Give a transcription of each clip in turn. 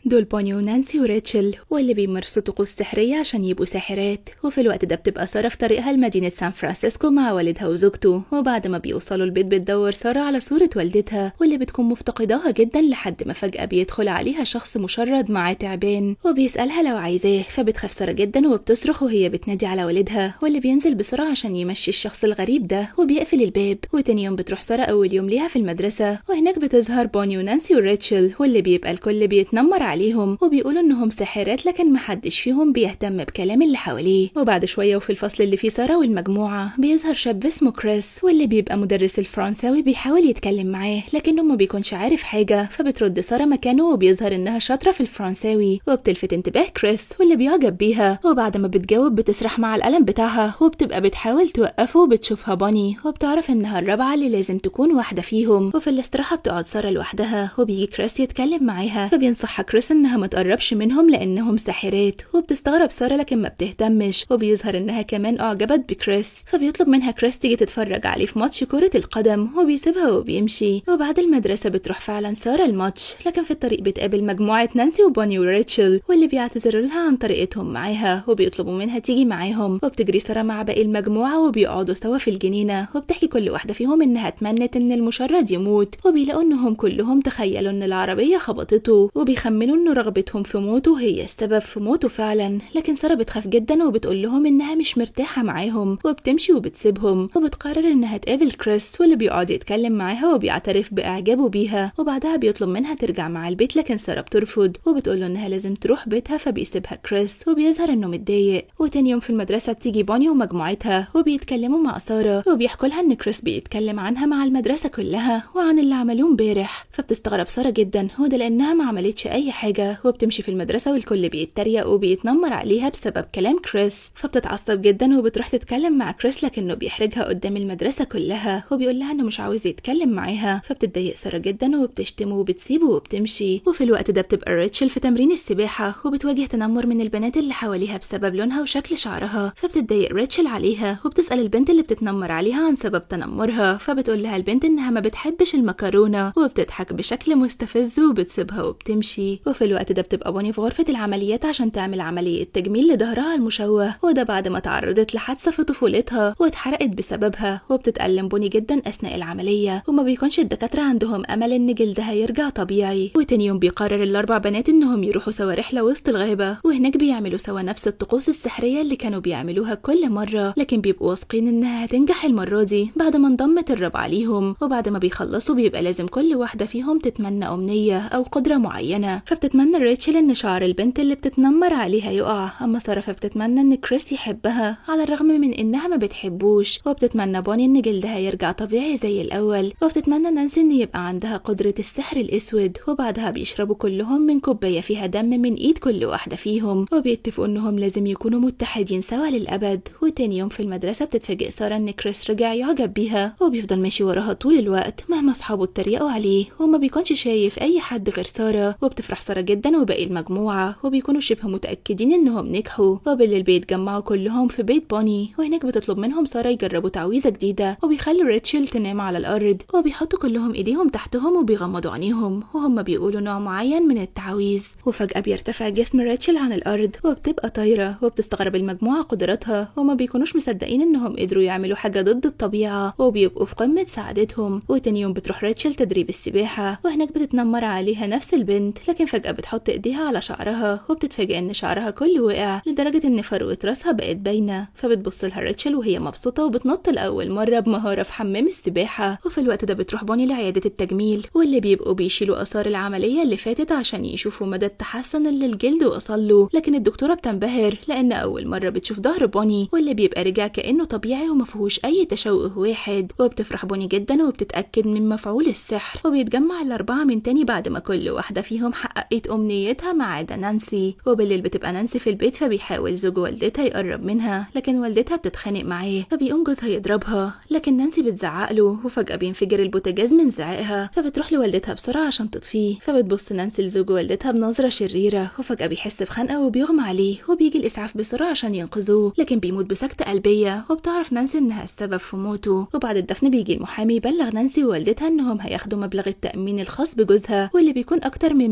دول بوني ونانسي وريتشل واللي بيمارسوا طقوس سحرية عشان يبقوا ساحرات وفي الوقت ده بتبقى سارة في طريقها لمدينة سان فرانسيسكو مع والدها وزوجته وبعد ما بيوصلوا البيت بتدور سارة على صورة والدتها واللي بتكون مفتقداها جدا لحد ما فجأة بيدخل عليها شخص مشرد معاه تعبان وبيسألها لو عايزاه فبتخاف سارة جدا وبتصرخ وهي بتنادي على والدها واللي بينزل بسرعة عشان يمشي الشخص الغريب ده وبيقفل الباب وتاني يوم بتروح سارة أول يوم ليها في المدرسة وهناك بتظهر بوني ونانسي وريتشل واللي بيبقى الكل بيتنمر عليهم وبيقولوا انهم ساحرات لكن محدش فيهم بيهتم بكلام اللي حواليه وبعد شويه وفي الفصل اللي فيه ساره والمجموعه بيظهر شاب اسمه كريس واللي بيبقى مدرس الفرنساوي بيحاول يتكلم معاه لكنه ما بيكونش عارف حاجه فبترد ساره مكانه وبيظهر انها شاطره في الفرنساوي وبتلفت انتباه كريس واللي بيعجب بيها وبعد ما بتجاوب بتسرح مع القلم بتاعها وبتبقى بتحاول توقفه وبتشوفها بوني وبتعرف انها الرابعه اللي لازم تكون واحده فيهم وفي الاستراحه بتقعد ساره لوحدها وبيجي كريس يتكلم معاها فبينصحها كريس انها ما تقربش منهم لانهم ساحرات وبتستغرب ساره لكن ما بتهتمش وبيظهر انها كمان اعجبت بكريس فبيطلب منها كريس تيجي تتفرج عليه في ماتش كره القدم وبيسيبها وبيمشي وبعد المدرسه بتروح فعلا ساره الماتش لكن في الطريق بتقابل مجموعه نانسي وبوني وريتشل واللي بيعتذروا لها عن طريقتهم معاها وبيطلبوا منها تيجي معاهم وبتجري ساره مع باقي المجموعه وبيقعدوا سوا في الجنينه وبتحكي كل واحده فيهم انها اتمنت ان المشرد يموت وبيلاقوا انهم كلهم تخيلوا ان العربيه خبطته وبيخمنوا انه رغبتهم في موته هي السبب في موته فعلا لكن ساره بتخاف جدا وبتقول لهم انها مش مرتاحه معاهم وبتمشي وبتسيبهم وبتقرر انها تقابل كريس واللي بيقعد يتكلم معاها وبيعترف باعجابه بيها وبعدها بيطلب منها ترجع مع البيت لكن ساره بترفض وبتقول له انها لازم تروح بيتها فبيسيبها كريس وبيظهر انه متضايق وتاني يوم في المدرسه بتيجي بوني ومجموعتها وبيتكلموا مع ساره وبيحكوا لها ان كريس بيتكلم عنها مع المدرسه كلها وعن اللي عملوه امبارح فبتستغرب ساره جدا وده لانها ما عملتش اي حاجه وبتمشي في المدرسه والكل بيتريق وبيتنمر عليها بسبب كلام كريس فبتتعصب جدا وبتروح تتكلم مع كريس لكنه بيحرجها قدام المدرسه كلها وبيقول لها انه مش عاوز يتكلم معاها فبتتضايق ساره جدا وبتشتمه وبتسيبه وبتمشي وفي الوقت ده بتبقى ريتشل في تمرين السباحه وبتواجه تنمر من البنات اللي حواليها بسبب لونها وشكل شعرها فبتتضايق ريتشل عليها وبتسال البنت اللي بتتنمر عليها عن سبب تنمرها فبتقول لها البنت انها ما بتحبش المكرونه وبتضحك بشكل مستفز وبتسيبها وبتمشي وفي الوقت ده بتبقى بوني في غرفه العمليات عشان تعمل عمليه تجميل لظهرها المشوه وده بعد ما تعرضت لحادثه في طفولتها واتحرقت بسببها وبتتألم بوني جدا اثناء العمليه وما بيكونش الدكاتره عندهم امل ان جلدها يرجع طبيعي وتاني يوم بيقرر الاربع بنات انهم يروحوا سوا رحله وسط الغابه وهناك بيعملوا سوا نفس الطقوس السحريه اللي كانوا بيعملوها كل مره لكن بيبقوا واثقين انها هتنجح المره دي بعد ما انضمت الرابعه ليهم وبعد ما بيخلصوا بيبقى لازم كل واحده فيهم تتمنى امنيه او قدره معينه فبتتمنى ريتشل ان شعر البنت اللي بتتنمر عليها يقع اما ساره فبتتمنى ان كريس يحبها على الرغم من انها ما بتحبوش وبتتمنى بوني ان جلدها يرجع طبيعي زي الاول وبتتمنى نانسي ان يبقى عندها قدره السحر الاسود وبعدها بيشربوا كلهم من كوبايه فيها دم من ايد كل واحده فيهم وبيتفقوا انهم لازم يكونوا متحدين سوا للابد وتاني يوم في المدرسه بتتفاجئ ساره ان كريس رجع يعجب بيها وبيفضل ماشي وراها طول الوقت مهما اصحابه اتريقوا عليه وما بيكونش شايف اي حد غير ساره وبتفرح ساره جدا وباقي المجموعه وبيكونوا شبه متاكدين انهم نجحوا وبالليل بيتجمعوا كلهم في بيت بوني وهناك بتطلب منهم ساره يجربوا تعويذه جديده وبيخلوا ريتشل تنام على الارض وبيحطوا كلهم ايديهم تحتهم وبيغمضوا عينيهم وهم بيقولوا نوع معين من التعويذ وفجاه بيرتفع جسم ريتشل عن الارض وبتبقى طايره وبتستغرب المجموعه قدراتها وما بيكونوش مصدقين انهم قدروا يعملوا حاجه ضد الطبيعه وبيبقوا في قمه سعادتهم وتاني يوم بتروح ريتشل تدريب السباحه وهناك بتتنمر عليها نفس البنت لكن فجاه بتحط ايديها على شعرها وبتتفاجئ ان شعرها كله وقع لدرجه ان فروه راسها بقت باينه فبتبص لها ريتشل وهي مبسوطه وبتنط لاول مره بمهاره في حمام السباحه وفي الوقت ده بتروح بوني لعياده التجميل واللي بيبقوا بيشيلوا اثار العمليه اللي فاتت عشان يشوفوا مدى التحسن اللي الجلد وصل له لكن الدكتوره بتنبهر لان اول مره بتشوف ظهر بوني واللي بيبقى رجع كانه طبيعي وما فيهوش اي تشوه واحد وبتفرح بوني جدا وبتتاكد من مفعول السحر وبيتجمع الاربعه من تاني بعد ما كل واحده فيهم حققت امنيتها ما عدا نانسي وبالليل بتبقى نانسي في البيت فبيحاول زوج والدتها يقرب منها لكن والدتها بتتخانق معاه فبيقوم جوزها يضربها لكن نانسي بتزعق له وفجاه بينفجر البوتاجاز من زعقها فبتروح لوالدتها بسرعه عشان تطفيه فبتبص نانسي لزوج والدتها بنظره شريره وفجاه بيحس بخنقه وبيغمى عليه وبيجي الاسعاف بسرعه عشان ينقذوه لكن بيموت بسكته قلبيه وبتعرف نانسي انها السبب في موته وبعد الدفن بيجي المحامي يبلغ نانسي ووالدتها انهم هياخدوا مبلغ التامين الخاص بجوزها واللي بيكون اكتر من مئة الف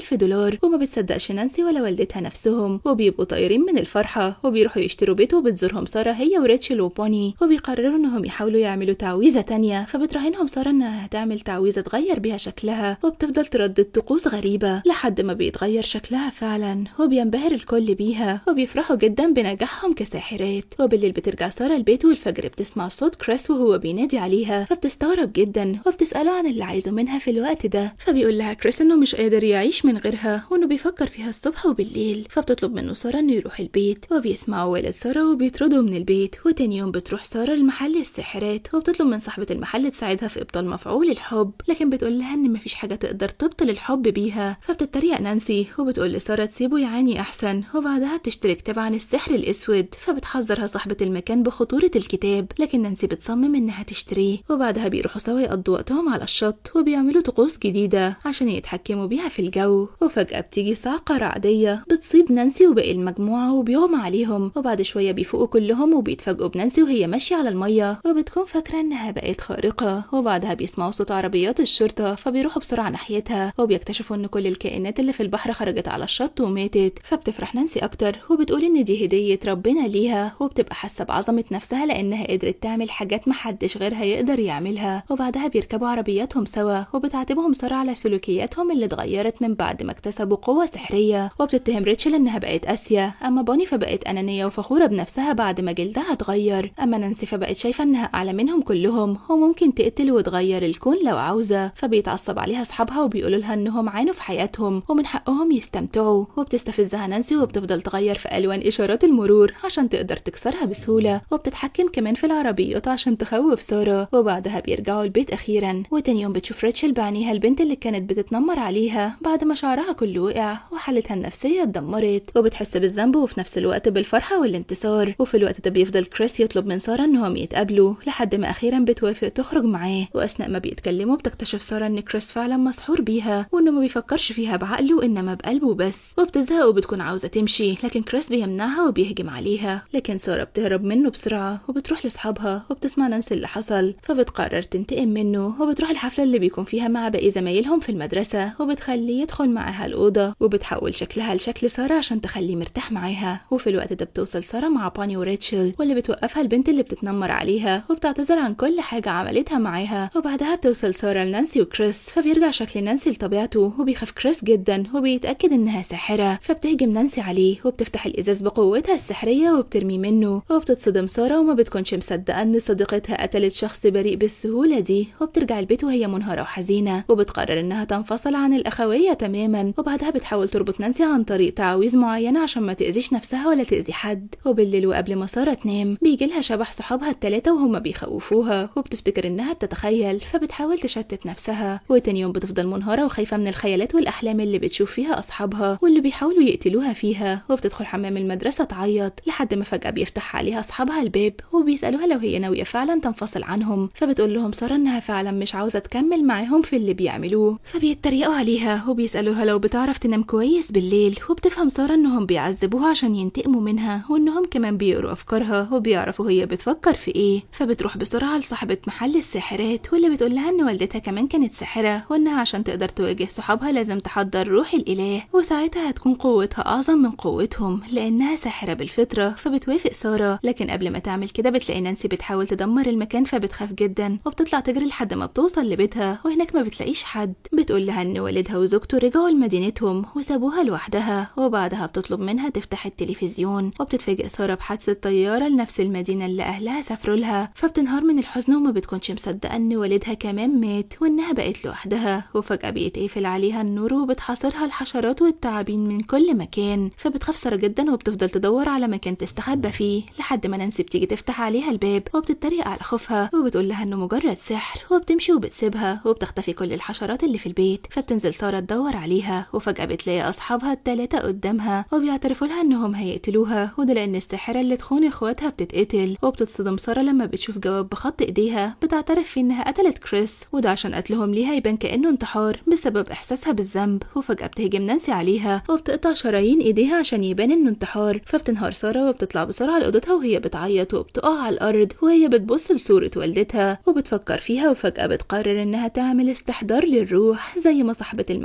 ألف دولار وما بتصدقش نانسي ولا والدتها نفسهم وبيبقوا طايرين من الفرحة وبيروحوا يشتروا بيت وبتزورهم سارة هي وريتشل وبوني وبيقرروا إنهم يحاولوا يعملوا تعويذة تانية فبتراهنهم سارة إنها هتعمل تعويذة تغير بيها شكلها وبتفضل تردد طقوس غريبة لحد ما بيتغير شكلها فعلا وبينبهر الكل بيها وبيفرحوا جدا بنجاحهم كساحرات وبالليل بترجع سارة البيت والفجر بتسمع صوت كريس وهو بينادي عليها فبتستغرب جدا وبتسأله عن اللي عايزه منها في الوقت ده فبيقول لها كريس إنه مش قادر يعيش من غيرها وإنه بيفكر فيها الصبح وبالليل فبتطلب منه سارة إنه يروح البيت وبيسمعوا والد سارة وبيطردوا من البيت وتاني يوم بتروح سارة لمحل الساحرات وبتطلب من صاحبة المحل تساعدها في إبطال مفعول الحب لكن بتقول لها إن مفيش حاجة تقدر تبطل الحب بيها فبتتريق نانسي وبتقول لسارة تسيبه يعاني أحسن وبعدها بتشتري كتاب عن السحر الأسود فبتحذرها صاحبة المكان بخطورة الكتاب لكن نانسي بتصمم إنها تشتريه وبعدها بيروحوا سوا يقضوا وقتهم على الشط وبيعملوا طقوس جديدة عشان يتحكموا بيها في الجو وفجأة بتيجي صاعقة رعدية بتصيب نانسي وباقي المجموعة وبيغمى عليهم وبعد شوية بيفوقوا كلهم وبيتفاجئوا بنانسي وهي ماشية على المية وبتكون فاكرة إنها بقت خارقة وبعدها بيسمعوا صوت عربيات الشرطة فبيروحوا بسرعة ناحيتها وبيكتشفوا إن كل الكائنات اللي في البحر خرجت على الشط وماتت فبتفرح نانسي أكتر وبتقول إن دي هدية ربنا ليها وبتبقى حاسة بعظمة نفسها لأنها قدرت تعمل حاجات محدش غيرها يقدر يعملها وبعدها بيركبوا عربياتهم سوا وبتعاتبهم سارة على سلوكياتهم اللي اتغيرت من بعد ما اكتسبوا قوة سحرية وبتتهم ريتشل إنها بقت قاسية أما بوني فبقت أنانية وفخورة بنفسها بعد ما جلدها اتغير أما نانسي فبقت شايفة إنها أعلى منهم كلهم وممكن تقتل وتغير الكون لو عاوزة فبيتعصب عليها أصحابها وبيقولوا لها إنهم عانوا في حياتهم ومن حقهم يستمتعوا وبتستفزها نانسي وبتفضل تغير في ألوان إشارات المرور عشان تقدر تكسرها بسهولة وبتتحكم كمان في العربيات عشان تخوف سارة وبعدها بيرجعوا البيت أخيرا وتاني يوم بتشوف ريتشل بعينيها البنت اللي كانت بتتنمر عليها بعد ما شعرها كله وقع وحالتها النفسية اتدمرت وبتحس بالذنب وفي نفس الوقت بالفرحة والانتصار وفي الوقت ده بيفضل كريس يطلب من سارة إنهم يتقابلوا لحد ما أخيرا بتوافق تخرج معاه وأثناء ما بيتكلموا بتكتشف سارة إن كريس فعلا مسحور بيها وإنه ما بيفكرش فيها بعقله إنما بقلبه بس وبتزهق وبتكون عاوزة تمشي لكن كريس بيمنعها وبيهجم عليها لكن سارة بتهرب منه بسرعة وبتروح لأصحابها وبتسمع نانسي اللي حصل فبتقرر تنتقم منه وبتروح الحفلة اللي بيكون فيها مع باقي زمايلهم في المدرسة وبتخليه يدخل معاها الأوضة وبتحول شكلها لشكل سارة عشان تخليه مرتاح معاها وفي الوقت ده بتوصل سارة مع باني وريتشل واللي بتوقفها البنت اللي بتتنمر عليها وبتعتذر عن كل حاجة عملتها معاها وبعدها بتوصل سارة لنانسي وكريس فبيرجع شكل نانسي لطبيعته وبيخاف كريس جدا وبيتأكد إنها ساحرة فبتهجم نانسي عليه وبتفتح الإزاز بقوتها السحرية وبترمي منه وبتتصدم سارة وما بتكونش مصدقة إن صديقتها قتلت شخص بريء بالسهولة دي وبترجع البيت وهي منهارة وحزينة وبتقرر إنها تنفصل عن الأخوية تماما وبعدها بتحاول تربط نانسي عن طريق تعاويذ معينة عشان ما تأذيش نفسها ولا تأذي حد وبالليل وقبل ما سارة تنام بيجي لها شبح صحابها التلاتة وهما بيخوفوها وبتفتكر إنها بتتخيل فبتحاول تشتت نفسها وتاني يوم بتفضل منهارة وخايفة من الخيالات والأحلام اللي بتشوف فيها أصحابها واللي بيحاولوا يقتلوها فيها وبتدخل حمام المدرسة تعيط لحد ما فجأة بيفتح عليها أصحابها الباب وبيسألوها لو هي ناوية فعلا تنفصل عنهم فبتقول لهم سارة إنها فعلا مش عاوزة تكمل معاهم في اللي بيعملوه فبيتريقوا عليها وبيسألوها لو بتعرف تنام كويس بالليل وبتفهم سارة إنهم بيعذبوها عشان ينتقموا منها وإنهم كمان بيقروا أفكارها وبيعرفوا هي بتفكر في إيه فبتروح بسرعة لصاحبة محل الساحرات واللي بتقول لها إن والدتها كمان كانت ساحرة وإنها عشان تقدر تواجه صحابها لازم تحضر روح الإله وساعتها هتكون قوتها أعظم من قوتهم لأنها ساحرة بالفطرة فبتوافق سارة لكن قبل ما تعمل كده بتلاقي نانسي بتحاول تدمر المكان فبتخاف جدا وبتطلع تجري لحد ما بتوصل لبيتها وهناك ما بتلاقيش حد بتقول لها إن والدها وزوجته رجعوا لمدينتهم وسابوها لوحدها وبعدها بتطلب منها تفتح التلفزيون وبتتفاجئ سارة بحادثة طيارة لنفس المدينة اللي أهلها سافروا لها فبتنهار من الحزن وما بتكونش مصدقة إن والدها كمان مات وإنها بقت لوحدها وفجأة بيتقفل عليها النور وبتحاصرها الحشرات والتعابين من كل مكان فبتخاف سارة جدا وبتفضل تدور على مكان تستخبى فيه لحد ما نانسي بتيجي تفتح عليها الباب وبتتريق على خوفها وبتقول لها إنه مجرد سحر وبتمشي وبتسيبها وبتختفي كل الحشرات اللي في البيت فبتنزل سارة تدور عليها وفجأة بتلاقي أصحابها التلاتة قدامها وبيعترفوا لها إنهم هيقتلوها وده لأن الساحرة اللي تخون إخواتها بتتقتل وبتتصدم سارة لما بتشوف جواب بخط إيديها بتعترف فيه إنها قتلت كريس وده عشان قتلهم ليها يبان كأنه انتحار بسبب إحساسها بالذنب وفجأة بتهجم نانسي عليها وبتقطع شرايين إيديها عشان يبان إنه انتحار فبتنهار سارة وبتطلع بسرعة لأوضتها وهي بتعيط وبتقع على الأرض وهي بتبص لصورة والدتها وبتفكر فيها وفجأة بتقرر إنها تعمل استحضار للروح زي ما صاحبة المحل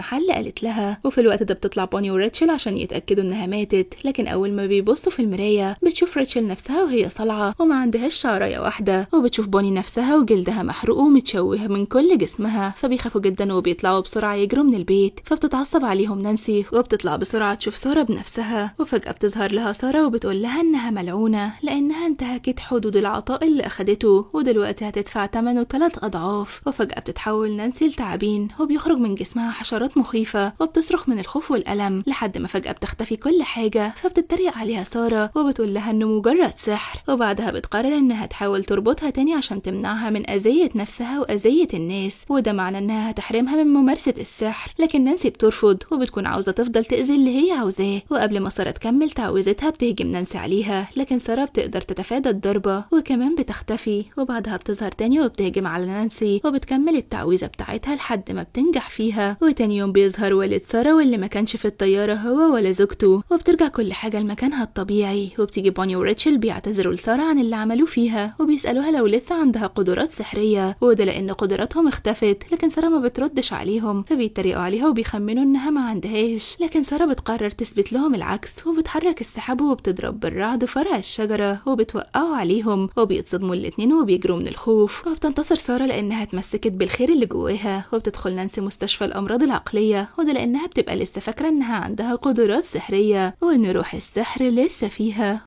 قالت لها وفي الوقت ده بتطلع بوني وريتشل عشان يتأكدوا إنها ماتت لكن أول ما بيبصوا في المراية بتشوف ريتشل نفسها وهي صالعة وما عندهاش شعراية واحدة وبتشوف بوني نفسها وجلدها محروق ومتشوه من كل جسمها فبيخافوا جدا وبيطلعوا بسرعة يجروا من البيت فبتتعصب عليهم نانسي وبتطلع بسرعة تشوف سارة بنفسها وفجأة بتظهر لها سارة وبتقول لها إنها ملعونة لأنها انتهكت حدود العطاء اللي أخدته ودلوقتي هتدفع ثمنه ثلاث أضعاف وفجأة بتتحول نانسي لتعابين وبيخرج من جسمها حشرات مخيفة وبتصرخ من الخوف والألم لحد ما فجأة بتختفي كل حاجة فبتتريق عليها سارة وبتقول لها إنه مجرد سحر وبعدها بتقرر إنها تحاول تربطها تاني عشان تمنعها من أذية نفسها وأذية الناس وده معنى إنها هتحرمها من ممارسة السحر لكن نانسي بترفض وبتكون عاوزة تفضل تأذي اللي هي عاوزاه وقبل ما سارة تكمل تعويذتها بتهجم نانسي عليها لكن سارة بتقدر تتفادى الضربة وكمان بتختفي وبعدها بتظهر تاني وبتهجم على نانسي وبتكمل التعويذة بتاعتها لحد ما بتنجح فيها وتاني يوم بيظهر والد سارة واللي ما كانش في الطيارة هو ولا زوجته وبترجع كل حاجة لمكانها الطبيعي وبتيجي بوني وريتشل بيعتذروا لسارة عن اللي عملوه فيها وبيسألوها لو لسه عندها قدرات سحرية وده لأن قدراتهم اختفت لكن سارة ما بتردش عليهم فبيتريقوا عليها وبيخمنوا إنها ما عندهاش لكن سارة بتقرر تثبت لهم العكس وبتحرك السحاب وبتضرب بالرعد فرع الشجرة وبتوقعوا عليهم وبيتصدموا الاتنين وبيجروا من الخوف وبتنتصر سارة لأنها اتمسكت بالخير اللي جواها وبتدخل نانسي مستشفى الأمراض العقلية وده لأنها بتبقى لسه فاكرة إنها عندها قدرات سحرية وإن روح السحر لسه فيها